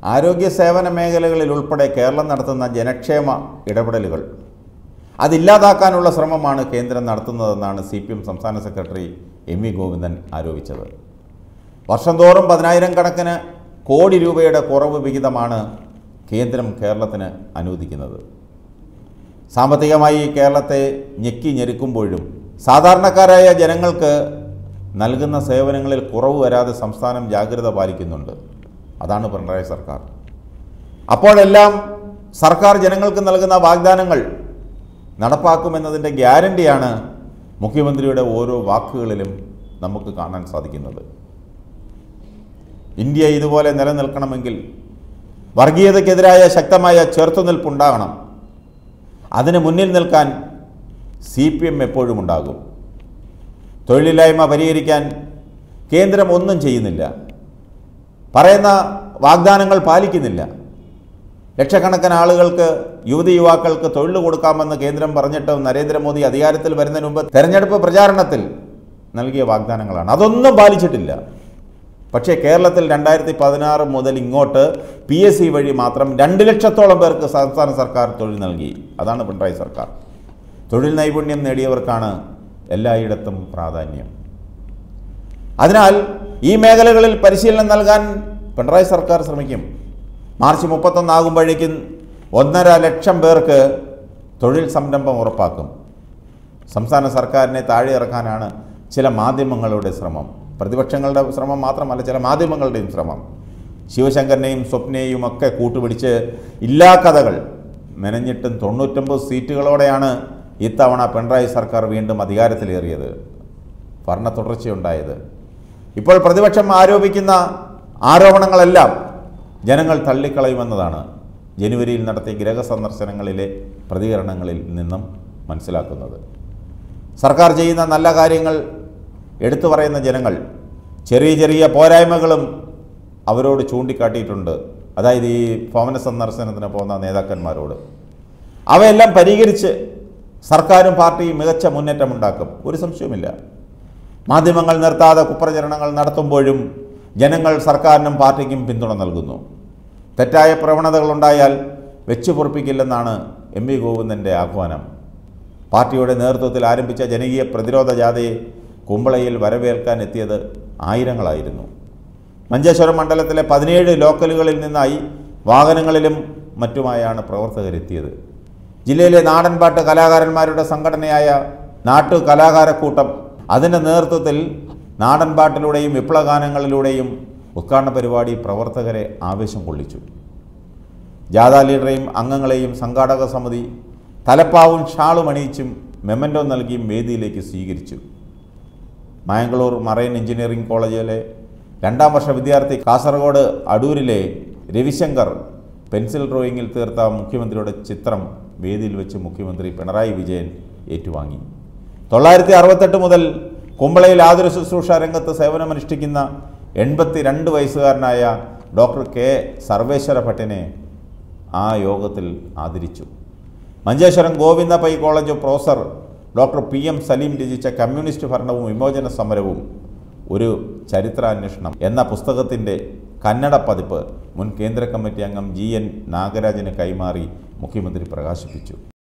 ആരോഗ്യ സേവന മേഖലകളിൽ ഉൾപ്പെടെ കേരളം നടത്തുന്ന ജനക്ഷേമ ഇടപെടലുകൾ അതില്ലാതാക്കാനുള്ള ശ്രമമാണ് കേന്ദ്രം നടത്തുന്നതെന്നാണ് സി പി എം സംസ്ഥാന സെക്രട്ടറി എം വി ഗോവിന്ദൻ ആരോപിച്ചത് വർഷം തോറും പതിനായിരം കണക്കിന് കോടി രൂപയുടെ കുറവ് വിഹിതമാണ് കേന്ദ്രം കേരളത്തിന് അനുവദിക്കുന്നത് സാമ്പത്തികമായി കേരളത്തെ ഞെക്കി ഞെരുക്കുമ്പോഴും സാധാരണക്കാരായ ജനങ്ങൾക്ക് നൽകുന്ന സേവനങ്ങളിൽ കുറവ് വരാതെ സംസ്ഥാനം ജാഗ്രത പാലിക്കുന്നുണ്ട് അതാണ് പിണറായി സർക്കാർ അപ്പോഴെല്ലാം സർക്കാർ ജനങ്ങൾക്ക് നൽകുന്ന വാഗ്ദാനങ്ങൾ നടപ്പാക്കുമെന്നതിൻ്റെ ഗ്യാരണ്ടിയാണ് മുഖ്യമന്ത്രിയുടെ ഓരോ വാക്കുകളിലും നമുക്ക് കാണാൻ സാധിക്കുന്നത് ഇന്ത്യ ഇതുപോലെ നിലനിൽക്കണമെങ്കിൽ വർഗീയതയ്ക്കെതിരായ ശക്തമായ ചെറുത്തുനിൽപ്പുണ്ടാകണം അതിന് മുന്നിൽ നിൽക്കാൻ സി പി എം എപ്പോഴും ഉണ്ടാകും തൊഴിലില്ലായ്മ പരിഹരിക്കാൻ കേന്ദ്രം ഒന്നും ചെയ്യുന്നില്ല പറയുന്ന വാഗ്ദാനങ്ങൾ പാലിക്കുന്നില്ല ലക്ഷക്കണക്കിന് ആളുകൾക്ക് യുവതി യുവാക്കൾക്ക് തൊഴിൽ കൊടുക്കാമെന്ന് കേന്ദ്രം പറഞ്ഞിട്ടും നരേന്ദ്രമോദി അധികാരത്തിൽ വരുന്നതിന് മുമ്പ് തെരഞ്ഞെടുപ്പ് പ്രചാരണത്തിൽ നൽകിയ വാഗ്ദാനങ്ങളാണ് അതൊന്നും പാലിച്ചിട്ടില്ല പക്ഷേ കേരളത്തിൽ രണ്ടായിരത്തി പതിനാറ് മുതൽ ഇങ്ങോട്ട് പി എസ് സി വഴി മാത്രം രണ്ട് ലക്ഷത്തോളം പേർക്ക് സംസ്ഥാന സർക്കാർ തൊഴിൽ നൽകി അതാണ് പിണറായി സർക്കാർ തൊഴിൽ നൈപുണ്യം നേടിയവർക്കാണ് എല്ലായിടത്തും പ്രാധാന്യം അതിനാൽ ഈ മേഖലകളിൽ പരിശീലനം നൽകാൻ പിണറായി സർക്കാർ ശ്രമിക്കും മാർച്ച് മുപ്പത്തൊന്നാകുമ്പോഴേക്കും ഒന്നര ലക്ഷം പേർക്ക് തൊഴിൽ സംരംഭം ഉറപ്പാക്കും സംസ്ഥാന സർക്കാരിനെ താഴെ ഇറക്കാനാണ് ചില മാധ്യമങ്ങളുടെ ശ്രമം പ്രതിപക്ഷങ്ങളുടെ ശ്രമം മാത്രമല്ല ചില മാധ്യമങ്ങളുടെയും ശ്രമം ശിവശങ്കരനെയും സ്വപ്നയെയും ഒക്കെ കൂട്ടുപിടിച്ച് ഇല്ലാ കഥകൾ മെനഞ്ഞിട്ടും തൊണ്ണൂറ്റൊമ്പത് സീറ്റുകളോടെയാണ് ഇത്തവണ പിണറായി സർക്കാർ വീണ്ടും അധികാരത്തിലേറിയത് ഭരണ തുടർച്ചയുണ്ടായത് ഇപ്പോൾ പ്രതിപക്ഷം ആരോപിക്കുന്ന ആരോപണങ്ങളെല്ലാം ജനങ്ങൾ തള്ളിക്കളയുമെന്നതാണ് ജനുവരിയിൽ നടത്തിയ ഗൃഹസന്ദർശനങ്ങളിലെ പ്രതികരണങ്ങളിൽ നിന്നും മനസ്സിലാക്കുന്നത് സർക്കാർ ചെയ്യുന്ന നല്ല കാര്യങ്ങൾ എടുത്തു പറയുന്ന ജനങ്ങൾ ചെറിയ ചെറിയ പോരായ്മകളും അവരോട് ചൂണ്ടിക്കാട്ടിയിട്ടുണ്ട് അതായത് ഈ ഭവന സന്ദർശനത്തിന് പോകുന്ന നേതാക്കന്മാരോട് അവയെല്ലാം പരിഹരിച്ച് സർക്കാരും പാർട്ടിയും മികച്ച മുന്നേറ്റമുണ്ടാക്കും ഒരു സംശയവുമില്ല മാധ്യമങ്ങൾ നിർത്താതെ കുപ്രചരണങ്ങൾ നടത്തുമ്പോഴും ജനങ്ങൾ സർക്കാരിനും പാർട്ടിക്കും പിന്തുണ നൽകുന്നു തെറ്റായ പ്രവണതകളുണ്ടായാൽ വെച്ചു പൊറപ്പിക്കില്ലെന്നാണ് എം വി ഗോവിന്ദൻ്റെ ആഹ്വാനം പാർട്ടിയുടെ നേതൃത്വത്തിൽ ആരംഭിച്ച ജനകീയ പ്രതിരോധ ജാഥയെ കുമ്പളയിൽ വരവേൽക്കാൻ എത്തിയത് ആയിരങ്ങളായിരുന്നു മഞ്ചേശ്വരം മണ്ഡലത്തിലെ പതിനേഴ് ലോക്കലുകളിൽ നിന്നായി വാഹനങ്ങളിലും മറ്റുമായാണ് പ്രവർത്തകരെത്തിയത് ജില്ലയിലെ നാടൻപാട്ട് കലാകാരന്മാരുടെ സംഘടനയായ നാട്ടു കലാകാരക്കൂട്ടം അതിൻ്റെ നേതൃത്വത്തിൽ നാടൻപാട്ടിലൂടെയും വിപ്ലവഗാനങ്ങളിലൂടെയും ഉദ്ഘാടന പരിപാടി പ്രവർത്തകരെ ആവേശം കൊള്ളിച്ചു ജാഥാ ലീഡറെയും അംഗങ്ങളെയും സംഘാടക സമിതി തലപ്പാവും ഷാളും അണിയിച്ചും മെമൻറ്റോ നൽകിയും വേദിയിലേക്ക് സ്വീകരിച്ചു മായങ്കളൂർ മറൈൻ എഞ്ചിനീയറിംഗ് കോളേജിലെ രണ്ടാം വർഷ വിദ്യാർത്ഥി കാസർഗോഡ് അടൂരിലെ രവിശങ്കർ പെൻസിൽ ഡ്രോയിങ്ങിൽ തീർത്ത മുഖ്യമന്ത്രിയുടെ ചിത്രം വേദിയിൽ വെച്ച് മുഖ്യമന്ത്രി പിണറായി വിജയൻ ഏറ്റുവാങ്ങി തൊള്ളായിരത്തി അറുപത്തെട്ട് മുതൽ കുമ്പളയിൽ ആതുര ശുശ്രൂഷ രംഗത്ത് സേവനമനുഷ്ഠിക്കുന്ന എൺപത്തി രണ്ട് വയസ്സുകാരനായ ഡോക്ടർ കെ സർവേശ്വര ഭട്ടിനെ ആ യോഗത്തിൽ ആദരിച്ചു Manjeshwaram Govinda Pai college professor doctor P M Saleem രചിച്ച കമ്മ്യൂണിസ്റ്റ് ഭരണവും വിമോചന സമരവും ഒരു ചരിത്രാന്വേഷണം എന്ന പുസ്തകത്തിൻ്റെ കന്നഡ പതിപ്പ് മുൻ കേന്ദ്ര കമ്മിറ്റി അംഗം ജി എൻ നാഗരാജന് കൈമാറി മുഖ്യമന്ത്രി പ്രകാശിപ്പിച്ചു